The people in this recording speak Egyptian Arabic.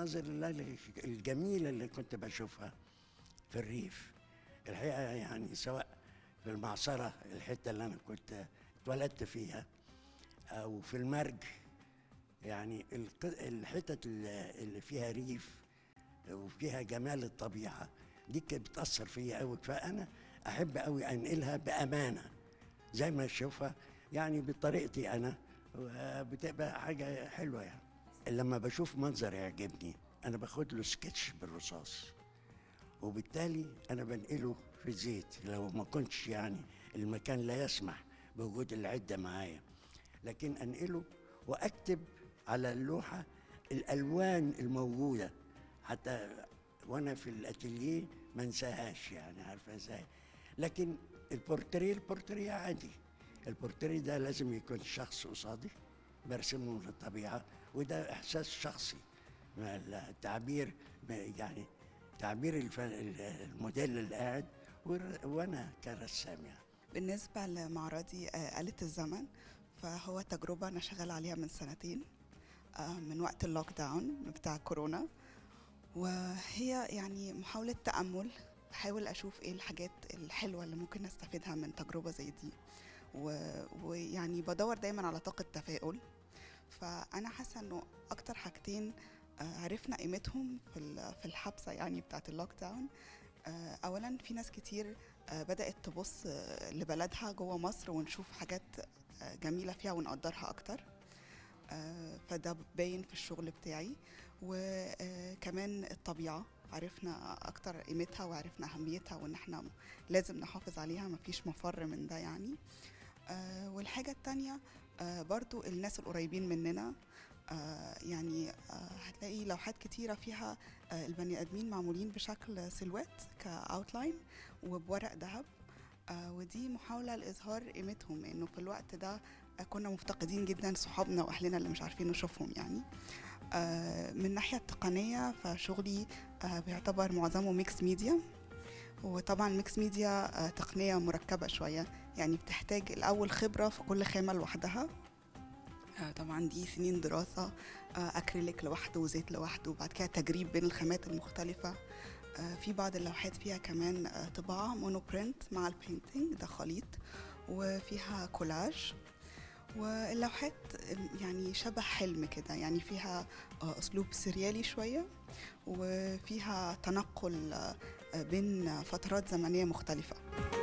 المناظر اللي- الجميلة اللي كنت بشوفها في الريف الحقيقة يعني سواء في المعصرة الحتة اللي أنا كنت اتولدت فيها أو في المرج يعني الق- الحتت اللي اللي فيها ريف وفيها جمال الطبيعة دي كانت بتأثر فيا قوي فأنا أحب قوي أنقلها بأمانة زي ما أشوفها يعني بطريقتي أنا بتبقى حاجة حلوة يعني لما بشوف منظر يعجبني أنا باخد له سكتش بالرصاص وبالتالي انا بنقله في زيت لو ما كنتش يعني المكان لا يسمح بوجود العده معايا لكن انقله واكتب على اللوحه الالوان الموجوده حتى وانا في الاتيليه ما انساهاش يعني عارفه ازاي لكن البورتريه البورتريه عادي البورتريه ده لازم يكون شخص قصادي برسمه للطبيعه وده احساس شخصي ما التعبير ما- يعني تعبير الف- الموديل اللي قاعد ور- وانا كرسام يعني بالنسبة لمعرضي آه، آلة الزمن فهو تجربة أنا شغالة عليها من سنتين آه، من وقت اللوك داون بتاع كورونا وهي يعني محاولة تأمل بحاول أشوف إيه الحاجات الحلوة اللي ممكن نستفيدها من تجربة زي دي و- ويعني بدور دايما على طاقة تفاؤل فأنا حاسة إنه أكتر حاجتين آه، عرفنا قيمتهم في ال- في الحبسة يعني بتاعت اللوك داون آه، أولا في ناس كتير آه، بدأت تبص آه، لبلدها جوه مصر ونشوف حاجات آه، جميلة فيها ونقدرها أكتر آه، فده باين في الشغل بتاعي وكمان الطبيعة عرفنا أكتر قيمتها وعرفنا أهميتها وإن احنا لازم نحافظ عليها مفيش مفر من ده يعني آه، والحاجة التانية آه، برضو الناس القريبين مننا آه، يعني آه، هتلاقي لوحات كتيرة فيها آه، البني آدمين معمولين بشكل سيلوات كأوتلاين وبورق ذهب آه، ودي محاولة لإظهار قيمتهم إنه في الوقت ده آه، كنا مفتقدين جدا صحابنا وأهلنا اللي مش عارفين نشوفهم يعني آه، من الناحية التقنية فشغلي آه، بيعتبر معظمه ميكس ميديا وطبعا ميكس ميديا آه، تقنية مركبة شوية يعني بتحتاج الأول خبرة في كل خامة لوحدها آه، طبعا دي سنين دراسة آه، أكريليك لوحده وزيت لوحده وبعد كده تجريب بين الخامات المختلفة آه، في بعض اللوحات فيها كمان آه، طباعة مونوبرنت مع البينتينج ده خليط وفيها كولاج واللوحات يعني شبه حلم كده يعني فيها آه، أسلوب سريالي شوية وفيها تنقل آه، بين فترات زمنية مختلفة